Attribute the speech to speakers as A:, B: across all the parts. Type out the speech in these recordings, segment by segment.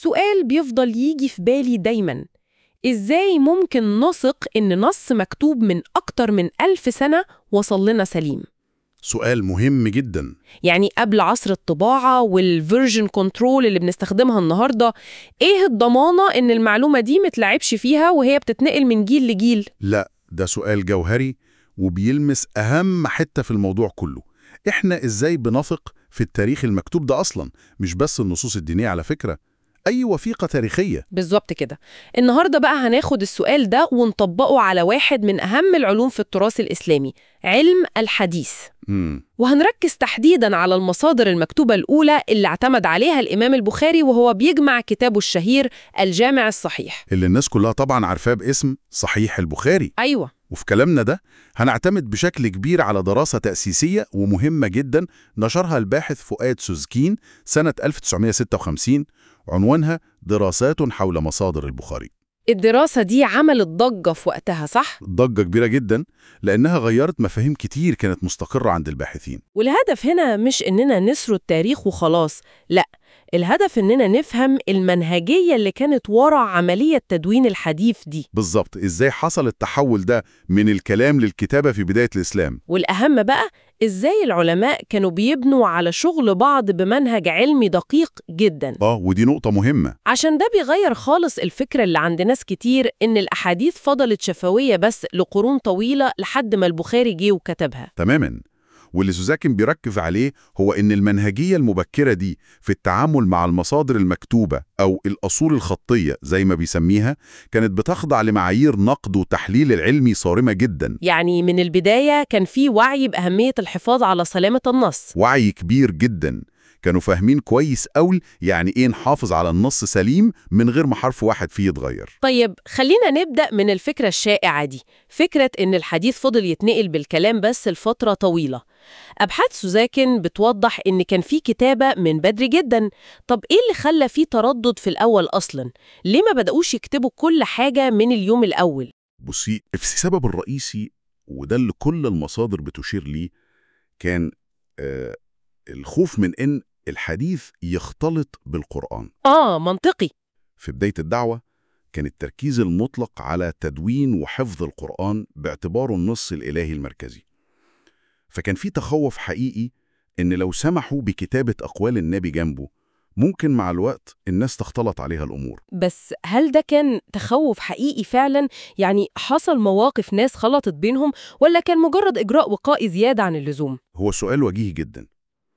A: السؤال بيفضل يجي في بالي دايما إزاي ممكن نثق إن نص مكتوب من أكتر من ألف سنة وصل لنا سليم؟
B: سؤال مهم جدا
A: يعني قبل عصر الطباعة والفيرجن كنترول اللي بنستخدمها النهاردة إيه الضمانة إن المعلومة دي متلعبش فيها وهي بتتنقل من جيل لجيل؟
B: لا ده سؤال جوهري وبيلمس أهم حتة في الموضوع كله إحنا إزاي بنثق في التاريخ المكتوب ده أصلا مش بس النصوص الدينية على فكرة أي وثيقة تاريخية
A: بالظبط كده النهاردة بقى هناخد السؤال ده ونطبقه على واحد من أهم العلوم في التراث الإسلامي علم الحديث
B: مم.
A: وهنركز تحديداً على المصادر المكتوبة الأولى اللي اعتمد عليها الإمام البخاري وهو بيجمع كتابه الشهير الجامع الصحيح
B: اللي الناس كلها طبعا عارفاه باسم صحيح البخاري
A: أيوة
B: وفي كلامنا ده هنعتمد بشكل كبير على دراسة تأسيسية ومهمة جدا نشرها الباحث فؤاد سوزكين سنة 1956 عنوانها دراسات حول مصادر البخاري
A: الدراسة دي عملت ضجة في وقتها صح؟
B: ضجة كبيرة جدا لأنها غيرت مفاهيم كتير كانت مستقرة عند الباحثين
A: والهدف هنا مش إننا نسرد التاريخ وخلاص لا الهدف إننا نفهم المنهجية اللي كانت ورا عملية تدوين الحديث دي
B: بالظبط إزاي حصل التحول ده من الكلام للكتابة في بداية الإسلام
A: والأهم بقى إزاي العلماء كانوا بيبنوا على شغل بعض بمنهج علمي دقيق جدا
B: آه ودي نقطة مهمة
A: عشان ده بيغير خالص الفكرة اللي عند ناس كتير إن الأحاديث فضلت شفوية بس لقرون طويلة لحد ما البخاري جه وكتبها
B: تماما واللي سوزاكن بيركز عليه هو إن المنهجية المبكرة دي في التعامل مع المصادر المكتوبة أو الأصول الخطية زي ما بيسميها كانت بتخضع لمعايير نقد وتحليل العلمي صارمة جدا
A: يعني من البداية كان في وعي بأهمية الحفاظ على سلامة النص
B: وعي كبير جدا كانوا فاهمين كويس قوي يعني إيه نحافظ على النص سليم من غير ما حرف واحد فيه يتغير
A: طيب خلينا نبدأ من الفكرة الشائعة دي فكرة إن الحديث فضل يتنقل بالكلام بس لفترة طويلة أبحاث سوزاكن بتوضح إن كان في كتابة من بدري جدا طب إيه اللي خلى فيه تردد في الأول أصلا؟ ليه ما بدأوش يكتبوا كل حاجة من اليوم الأول؟
B: بصي السبب الرئيسي وده اللي كل المصادر بتشير ليه كان آه الخوف من إن الحديث يختلط بالقرآن
A: آه منطقي
B: في بداية الدعوة كان التركيز المطلق على تدوين وحفظ القرآن باعتباره النص الإلهي المركزي فكان في تخوف حقيقي إن لو سمحوا بكتابة أقوال النبي جنبه ممكن مع الوقت الناس تختلط عليها الأمور
A: بس هل ده كان تخوف حقيقي فعلا؟ يعني حصل مواقف ناس خلطت بينهم ولا كان مجرد إجراء وقائي زيادة عن اللزوم؟
B: هو سؤال وجيه جدا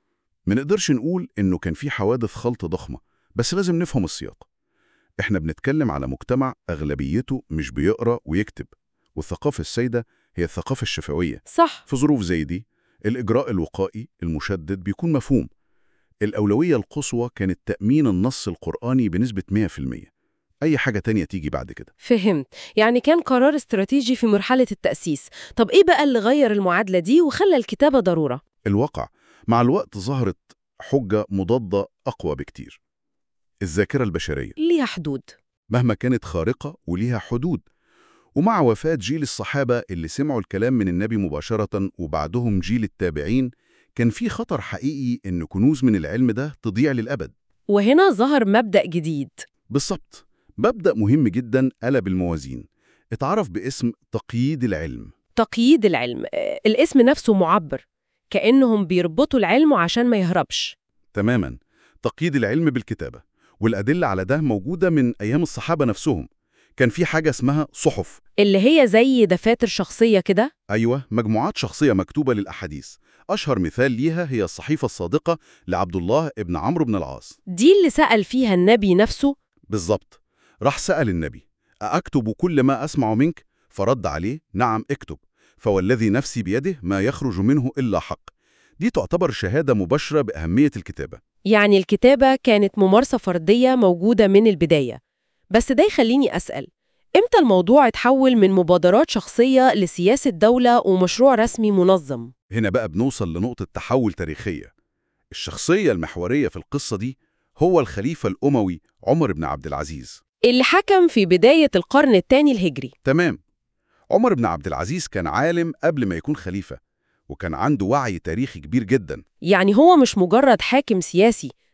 B: ما نقدرش نقول إنه كان في حوادث خلط ضخمة بس لازم نفهم السياق إحنا بنتكلم على مجتمع أغلبيته مش بيقرأ ويكتب والثقافة السائدة هي الثقافة الشفوية
A: صح
B: في ظروف زي دي الإجراء الوقائي المشدد بيكون مفهوم الأولوية القصوى كانت تأمين النص القرآني بنسبة 100% أي حاجة تانية تيجي بعد كده
A: فهمت يعني كان قرار استراتيجي في مرحلة التأسيس طب إيه بقى اللي غير المعادلة دي وخلى الكتابة ضرورة؟
B: الواقع مع الوقت ظهرت حجة مضادة أقوى بكتير الذاكرة البشرية
A: ليها حدود
B: مهما كانت خارقة وليها حدود ومع وفاة جيل الصحابة اللي سمعوا الكلام من النبي مباشرة وبعدهم جيل التابعين كان في خطر حقيقي إن كنوز من العلم ده تضيع للأبد
A: وهنا ظهر مبدأ جديد
B: بالظبط مبدأ مهم جدا قلب الموازين اتعرف باسم تقييد العلم
A: تقييد العلم آه، الاسم نفسه معبر كأنهم بيربطوا العلم عشان ما يهربش
B: تماما تقييد العلم بالكتابة والأدلة على ده موجودة من أيام الصحابة نفسهم كان في حاجة اسمها صحف
A: اللي هي زي دفاتر شخصية كده
B: أيوة مجموعات شخصية مكتوبة للأحاديث أشهر مثال ليها هي الصحيفة الصادقة لعبد الله ابن عمرو بن العاص
A: دي اللي سأل فيها النبي نفسه
B: بالظبط راح سأل النبي أأكتب كل ما أسمع منك؟ فرد عليه نعم اكتب فوالذي نفسي بيده ما يخرج منه إلا حق دي تعتبر شهادة مباشرة بأهمية الكتابة
A: يعني الكتابة كانت ممارسة فردية موجودة من البداية بس ده يخليني أسأل إمتى الموضوع اتحول من مبادرات شخصية لسياسة دولة ومشروع رسمي منظم؟
B: هنا بقى بنوصل لنقطة تحول تاريخية الشخصية المحورية في القصة دي هو الخليفة الأموي عمر بن عبد العزيز
A: اللي حكم في بداية القرن الثاني الهجري
B: تمام عمر بن عبد العزيز كان عالم قبل ما يكون خليفة وكان عنده وعي تاريخي كبير جدا
A: يعني هو مش مجرد حاكم سياسي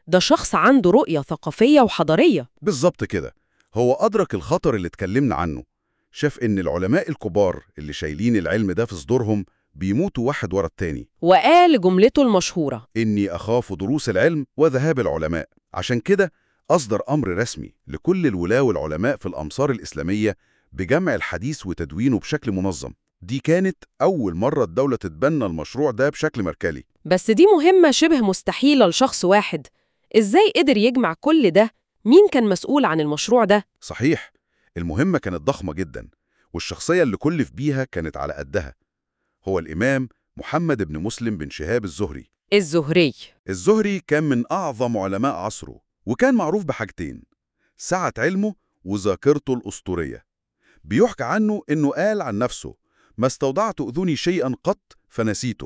A: ده شخص عنده رؤية ثقافية وحضارية
B: بالظبط كده هو أدرك الخطر اللي اتكلمنا عنه شاف إن العلماء الكبار اللي شايلين العلم ده في صدورهم بيموتوا واحد ورا التاني
A: وقال جملته المشهورة
B: إني أخاف دروس العلم وذهاب العلماء عشان كده أصدر أمر رسمي لكل الولاة والعلماء في الأمصار الإسلامية بجمع الحديث وتدوينه بشكل منظم دي كانت أول مرة الدولة تتبنى المشروع ده بشكل مركزي
A: بس دي مهمة شبه مستحيلة لشخص واحد إزاي قدر يجمع كل ده؟ مين كان مسؤول عن المشروع ده؟
B: صحيح المهمة كانت ضخمة جدا والشخصية اللي كلف بيها كانت على قدها هو الإمام محمد بن مسلم بن شهاب الزهري
A: الزهري
B: الزهري كان من أعظم علماء عصره وكان معروف بحاجتين سعة علمه وذاكرته الأسطورية بيحكى عنه إنه قال عن نفسه ما استودعت أذني شيئا قط فنسيته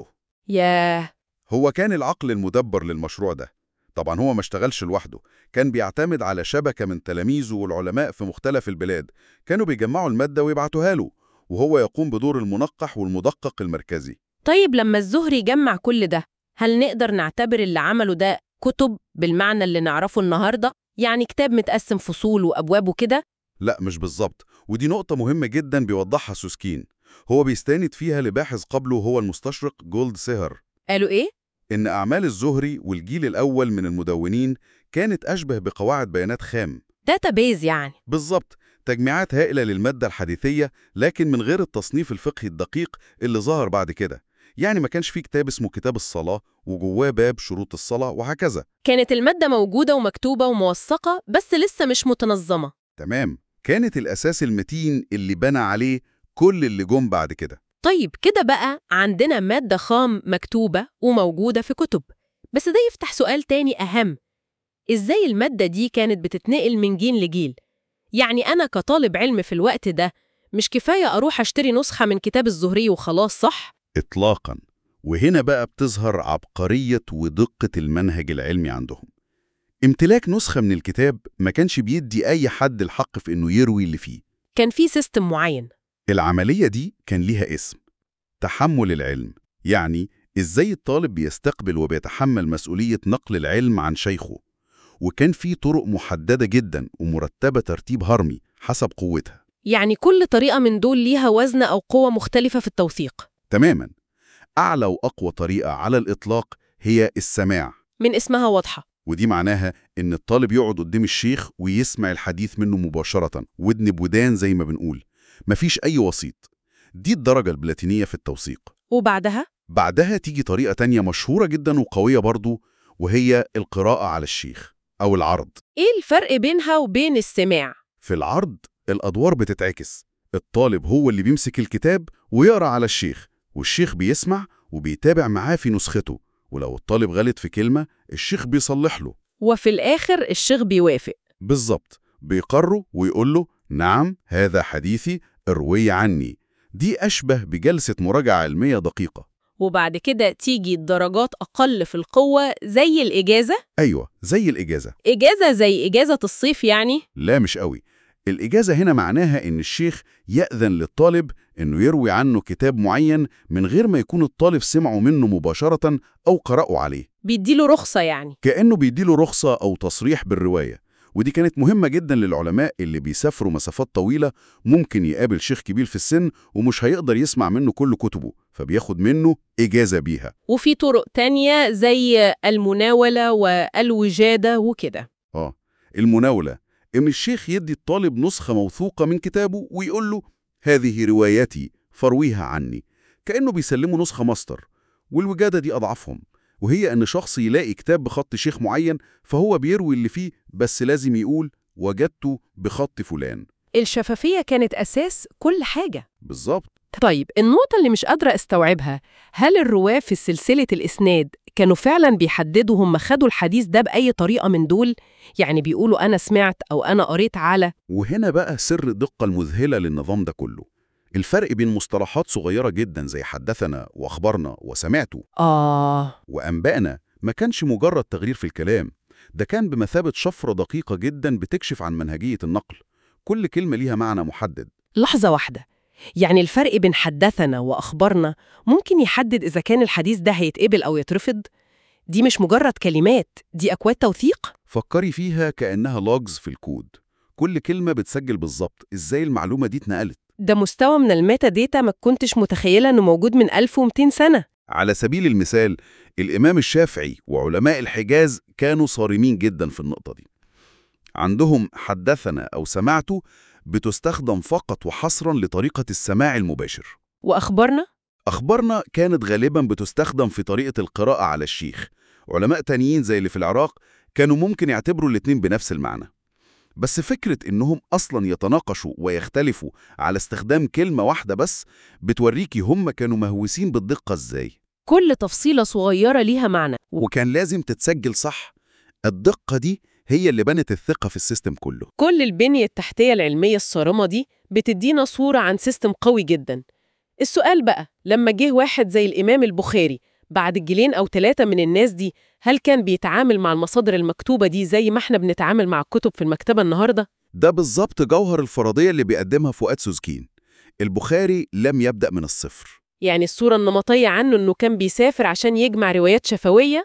A: ياه
B: هو كان العقل المدبر للمشروع ده طبعا هو ما اشتغلش لوحده كان بيعتمد على شبكة من تلاميذه والعلماء في مختلف البلاد كانوا بيجمعوا المادة ويبعتوها له وهو يقوم بدور المنقح والمدقق المركزي
A: طيب لما الزهري جمع كل ده هل نقدر نعتبر اللي عمله ده كتب بالمعنى اللي نعرفه النهاردة؟ يعني كتاب متقسم فصول وأبواب وكده؟
B: لا مش بالظبط ودي نقطة مهمة جدا بيوضحها سوسكين هو بيستند فيها لباحث قبله هو المستشرق جولد سيهر
A: قالوا إيه؟
B: إن أعمال الزهري والجيل الأول من المدونين كانت أشبه بقواعد بيانات خام
A: داتابيز يعني
B: بالظبط تجميعات هائلة للمادة الحديثية لكن من غير التصنيف الفقهي الدقيق اللي ظهر بعد كده يعني ما كانش فيه كتاب اسمه كتاب الصلاة وجواه باب شروط الصلاة وهكذا
A: كانت المادة موجودة ومكتوبة وموثقة بس لسه مش متنظمة
B: تمام كانت الأساس المتين اللي بنى عليه كل اللي جم بعد كده
A: طيب كده بقى عندنا مادة خام مكتوبة وموجودة في كتب بس ده يفتح سؤال تاني أهم إزاي المادة دي كانت بتتنقل من جيل لجيل؟ يعني أنا كطالب علم في الوقت ده مش كفاية أروح أشتري نسخة من كتاب الزهري وخلاص صح؟
B: إطلاقا وهنا بقى بتظهر عبقرية ودقة المنهج العلمي عندهم امتلاك نسخة من الكتاب ما كانش بيدي أي حد الحق في إنه يروي اللي فيه
A: كان في سيستم معين
B: العملية دي كان ليها اسم تحمل العلم يعني إزاي الطالب بيستقبل وبيتحمل مسؤولية نقل العلم عن شيخه وكان في طرق محددة جدا ومرتبة ترتيب هرمي حسب قوتها
A: يعني كل طريقة من دول ليها وزن أو قوة مختلفة في التوثيق
B: تماما أعلى وأقوى طريقة على الإطلاق هي السماع
A: من اسمها واضحة
B: ودي معناها إن الطالب يقعد قدام الشيخ ويسمع الحديث منه مباشرة ودن بودان زي ما بنقول مفيش أي وسيط دي الدرجة البلاتينية في التوثيق
A: وبعدها
B: بعدها تيجي طريقة تانية مشهورة جدا وقوية برضو وهي القراءة على الشيخ أو العرض
A: إيه الفرق بينها وبين السماع؟
B: في العرض الأدوار بتتعكس الطالب هو اللي بيمسك الكتاب ويقرأ على الشيخ والشيخ بيسمع وبيتابع معاه في نسخته ولو الطالب غلط في كلمة الشيخ بيصلح له
A: وفي الآخر الشيخ بيوافق
B: بالظبط بيقره ويقول له نعم هذا حديثي اروي عني دي أشبه بجلسة مراجعة علمية دقيقة
A: وبعد كده تيجي الدرجات أقل في القوة زي الإجازة
B: أيوة زي الإجازة
A: إجازة زي إجازة الصيف يعني
B: لا مش قوي الإجازة هنا معناها إن الشيخ يأذن للطالب إنه يروي عنه كتاب معين من غير ما يكون الطالب سمعه منه مباشرة أو قرأه عليه
A: بيديله رخصة يعني
B: كأنه بيديله رخصة أو تصريح بالرواية ودي كانت مهمة جدا للعلماء اللي بيسافروا مسافات طويلة ممكن يقابل شيخ كبير في السن ومش هيقدر يسمع منه كل كتبه فبياخد منه إجازة بيها
A: وفي طرق تانية زي المناولة والوجادة وكده
B: آه المناولة إن الشيخ يدي الطالب نسخة موثوقة من كتابه ويقول له هذه روايتي فرويها عني كأنه بيسلمه نسخة ماستر والوجادة دي أضعفهم وهي أن شخص يلاقي كتاب بخط شيخ معين فهو بيروي اللي فيه بس لازم يقول وجدته بخط فلان
A: الشفافية كانت أساس كل حاجة
B: بالظبط
A: طيب النقطة اللي مش قادرة استوعبها هل الرواة في سلسلة الإسناد كانوا فعلا بيحددوا هم خدوا الحديث ده بأي طريقة من دول؟ يعني بيقولوا أنا سمعت أو أنا قريت على
B: وهنا بقى سر الدقة المذهلة للنظام ده كله الفرق بين مصطلحات صغيرة جدا زي حدثنا وأخبرنا وسمعته
A: آه
B: وأنبأنا ما كانش مجرد تغيير في الكلام ده كان بمثابة شفرة دقيقة جدا بتكشف عن منهجية النقل كل كلمة ليها معنى محدد
A: لحظة واحدة يعني الفرق بين حدثنا وأخبرنا ممكن يحدد إذا كان الحديث ده هيتقبل أو يترفض؟ دي مش مجرد كلمات دي أكواد توثيق
B: فكري فيها كأنها لوجز في الكود كل كلمة بتسجل بالظبط إزاي المعلومة دي اتنقلت
A: ده مستوى من الميتا داتا ما كنتش متخيلة إنه موجود من 1200 سنة
B: على سبيل المثال الإمام الشافعي وعلماء الحجاز كانوا صارمين جدا في النقطة دي عندهم حدثنا أو سمعته بتستخدم فقط وحصرا لطريقة السماع المباشر
A: وأخبارنا
B: أخبارنا كانت غالبا بتستخدم في طريقة القراءة على الشيخ علماء تانيين زي اللي في العراق كانوا ممكن يعتبروا الاتنين بنفس المعنى بس فكرة إنهم أصلا يتناقشوا ويختلفوا على استخدام كلمة واحدة بس بتوريكي هم كانوا مهووسين بالدقة إزاي
A: كل تفصيلة صغيرة ليها معنى
B: وكان لازم تتسجل صح الدقة دي هي اللي بنت الثقة في السيستم كله
A: كل البنية التحتية العلمية الصارمة دي بتدينا صورة عن سيستم قوي جدا السؤال بقى لما جه واحد زي الإمام البخاري بعد الجيلين أو ثلاثة من الناس دي هل كان بيتعامل مع المصادر المكتوبة دي زي ما احنا بنتعامل مع الكتب في المكتبة النهاردة؟
B: ده بالظبط جوهر الفرضية اللي بيقدمها فؤاد سوزكين البخاري لم يبدأ من الصفر
A: يعني الصورة النمطية عنه إنه كان بيسافر عشان يجمع روايات شفوية؟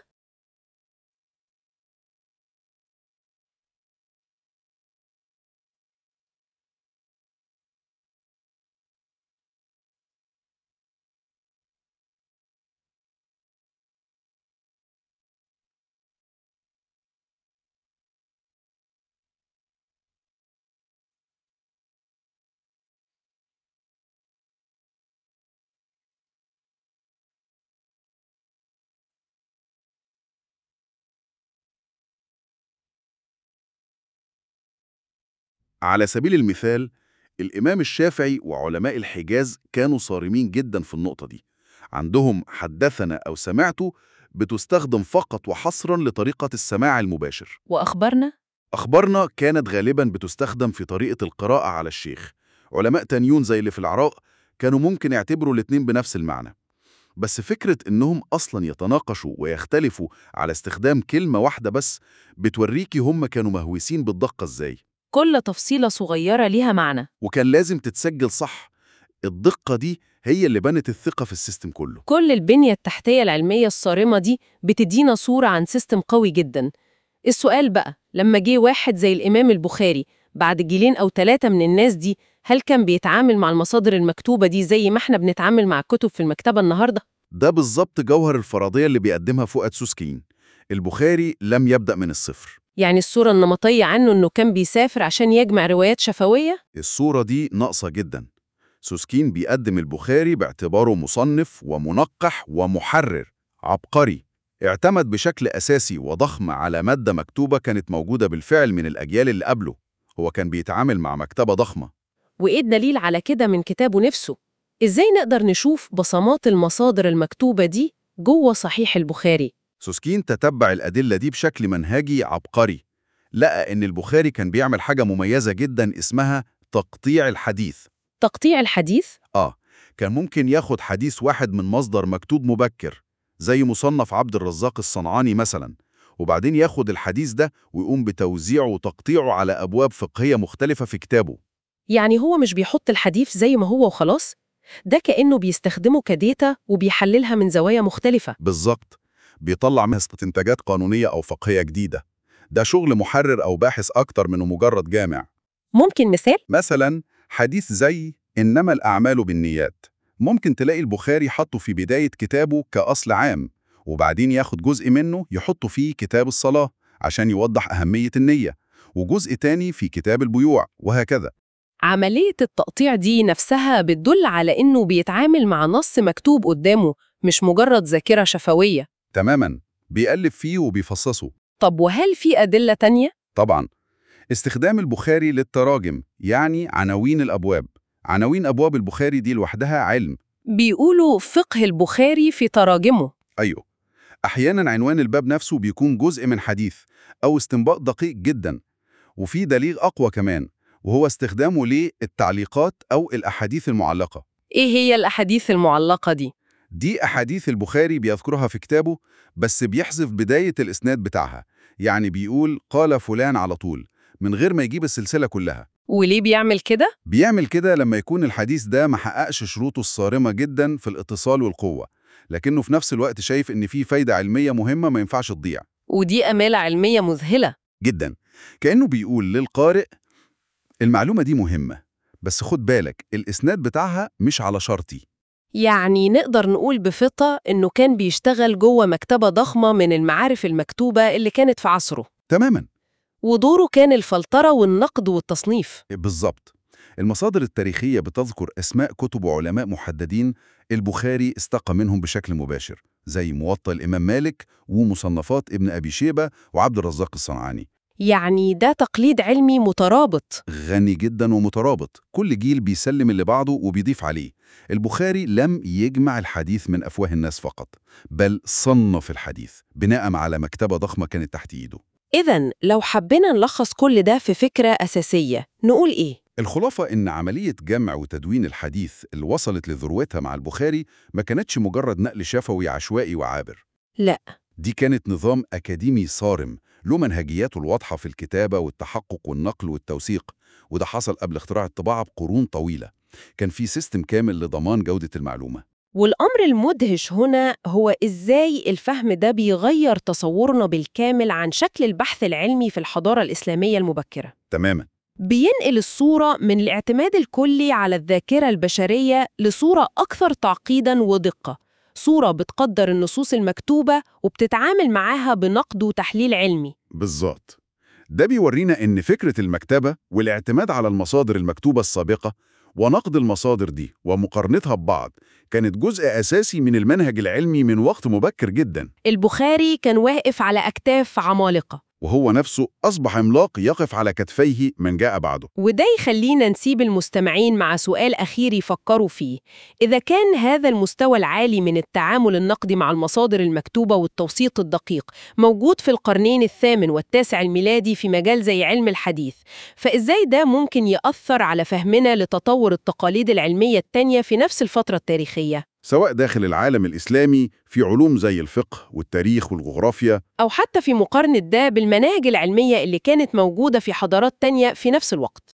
B: على سبيل المثال الإمام الشافعي وعلماء الحجاز كانوا صارمين جدا في النقطة دي عندهم حدثنا أو سمعته بتستخدم فقط وحصرا لطريقة السماع المباشر
A: وأخبارنا؟
B: أخبارنا كانت غالبا بتستخدم في طريقة القراءة على الشيخ علماء تانيون زي اللي في العراق كانوا ممكن يعتبروا الاتنين بنفس المعنى بس فكرة إنهم أصلا يتناقشوا ويختلفوا على استخدام كلمة واحدة بس بتوريكي هم كانوا مهووسين بالدقة إزاي
A: كل تفصيلة صغيرة ليها معنى
B: وكان لازم تتسجل صح الدقة دي هي اللي بنت الثقة في السيستم كله
A: كل البنية التحتية العلمية الصارمة دي بتدينا صورة عن سيستم قوي جدا السؤال بقى لما جه واحد زي الإمام البخاري بعد جيلين أو ثلاثة من الناس دي هل كان بيتعامل مع المصادر المكتوبة دي زي ما احنا بنتعامل مع الكتب في المكتبة النهاردة؟
B: ده بالظبط جوهر الفرضية اللي بيقدمها فؤاد سوسكين البخاري لم يبدأ من الصفر
A: يعني الصورة النمطية عنه إنه كان بيسافر عشان يجمع روايات شفوية؟
B: الصورة دي ناقصة جدا سوسكين بيقدم البخاري باعتباره مصنف ومنقح ومحرر عبقري اعتمد بشكل أساسي وضخم على مادة مكتوبة كانت موجودة بالفعل من الأجيال اللي قبله هو كان بيتعامل مع مكتبة ضخمة
A: وإيه الدليل على كده من كتابه نفسه؟ إزاي نقدر نشوف بصمات المصادر المكتوبة دي جوه صحيح البخاري؟
B: سوسكين تتبع الأدلة دي بشكل منهجي عبقري لقى إن البخاري كان بيعمل حاجة مميزة جدا اسمها تقطيع الحديث
A: تقطيع الحديث؟
B: آه كان ممكن ياخد حديث واحد من مصدر مكتوب مبكر زي مصنف عبد الرزاق الصنعاني مثلا وبعدين ياخد الحديث ده ويقوم بتوزيعه وتقطيعه على أبواب فقهية مختلفة في كتابه
A: يعني هو مش بيحط الحديث زي ما هو وخلاص؟ ده كأنه بيستخدمه كديتا وبيحللها من زوايا مختلفة
B: بالظبط بيطلع منها استنتاجات قانونية أو فقهية جديدة ده شغل محرر أو باحث أكتر منه مجرد جامع
A: ممكن مثال؟
B: مثلا حديث زي إنما الأعمال بالنيات ممكن تلاقي البخاري حطه في بداية كتابه كأصل عام وبعدين ياخد جزء منه يحطه في كتاب الصلاة عشان يوضح أهمية النية وجزء تاني في كتاب البيوع وهكذا
A: عملية التقطيع دي نفسها بتدل على إنه بيتعامل مع نص مكتوب قدامه مش مجرد ذاكرة شفوية
B: تماما بيألف فيه وبيفصصه
A: طب وهل في أدلة تانية؟
B: طبعا استخدام البخاري للتراجم يعني عناوين الأبواب عناوين أبواب البخاري دي لوحدها علم
A: بيقولوا فقه البخاري في تراجمه
B: أيوه أحيانا عنوان الباب نفسه بيكون جزء من حديث أو استنباط دقيق جدا وفي دليل أقوى كمان وهو استخدامه للتعليقات أو الأحاديث المعلقة
A: إيه هي الأحاديث المعلقة دي؟
B: دي أحاديث البخاري بيذكرها في كتابه بس بيحذف بداية الإسناد بتاعها يعني بيقول قال فلان على طول من غير ما يجيب السلسلة كلها
A: وليه بيعمل كده؟
B: بيعمل كده لما يكون الحديث ده محققش شروطه الصارمة جدا في الاتصال والقوة لكنه في نفس الوقت شايف إن في فايدة علمية مهمة ما ينفعش تضيع
A: ودي أمالة علمية مذهلة
B: جدا كأنه بيقول للقارئ المعلومة دي مهمة بس خد بالك الإسناد بتاعها مش على شرطي
A: يعني نقدر نقول بفطة إنه كان بيشتغل جوه مكتبة ضخمة من المعارف المكتوبة اللي كانت في عصره
B: تماما
A: ودوره كان الفلترة والنقد والتصنيف
B: بالظبط المصادر التاريخية بتذكر أسماء كتب وعلماء محددين البخاري استقى منهم بشكل مباشر زي موطأ الإمام مالك ومصنفات ابن أبي شيبة وعبد الرزاق الصنعاني
A: يعني ده تقليد علمي مترابط
B: غني جدا ومترابط كل جيل بيسلم اللي بعده وبيضيف عليه البخاري لم يجمع الحديث من أفواه الناس فقط بل صنف الحديث بناء على مكتبة ضخمة كانت تحت إيده
A: إذا لو حبينا نلخص كل ده في فكرة أساسية نقول إيه؟
B: الخلاصة إن عملية جمع وتدوين الحديث اللي وصلت لذروتها مع البخاري ما كانتش مجرد نقل شفوي عشوائي وعابر
A: لا
B: دي كانت نظام أكاديمي صارم له منهجياته الواضحة في الكتابة والتحقق والنقل والتوثيق وده حصل قبل اختراع الطباعة بقرون طويلة كان في سيستم كامل لضمان جودة المعلومة
A: والأمر المدهش هنا هو إزاي الفهم ده بيغير تصورنا بالكامل عن شكل البحث العلمي في الحضارة الإسلامية المبكرة
B: تماما
A: بينقل الصورة من الاعتماد الكلي على الذاكرة البشرية لصورة أكثر تعقيداً ودقة صورة بتقدر النصوص المكتوبة وبتتعامل معاها بنقد وتحليل علمي
B: بالظبط ده بيورينا إن فكرة المكتبة والاعتماد على المصادر المكتوبة السابقة ونقد المصادر دي ومقارنتها ببعض كانت جزء أساسي من المنهج العلمي من وقت مبكر جدا
A: البخاري كان واقف على أكتاف عمالقة
B: وهو نفسه أصبح عملاق يقف على كتفيه من جاء بعده
A: وده يخلينا نسيب المستمعين مع سؤال أخير يفكروا فيه إذا كان هذا المستوى العالي من التعامل النقدي مع المصادر المكتوبة والتوثيق الدقيق موجود في القرنين الثامن والتاسع الميلادي في مجال زي علم الحديث فإزاي ده ممكن يأثر على فهمنا لتطور التقاليد العلمية التانية في نفس الفترة التاريخية؟
B: سواء داخل العالم الإسلامي في علوم زي الفقه والتاريخ والجغرافيا
A: أو حتى في مقارنة ده بالمناهج العلمية اللي كانت موجودة في حضارات تانية في نفس الوقت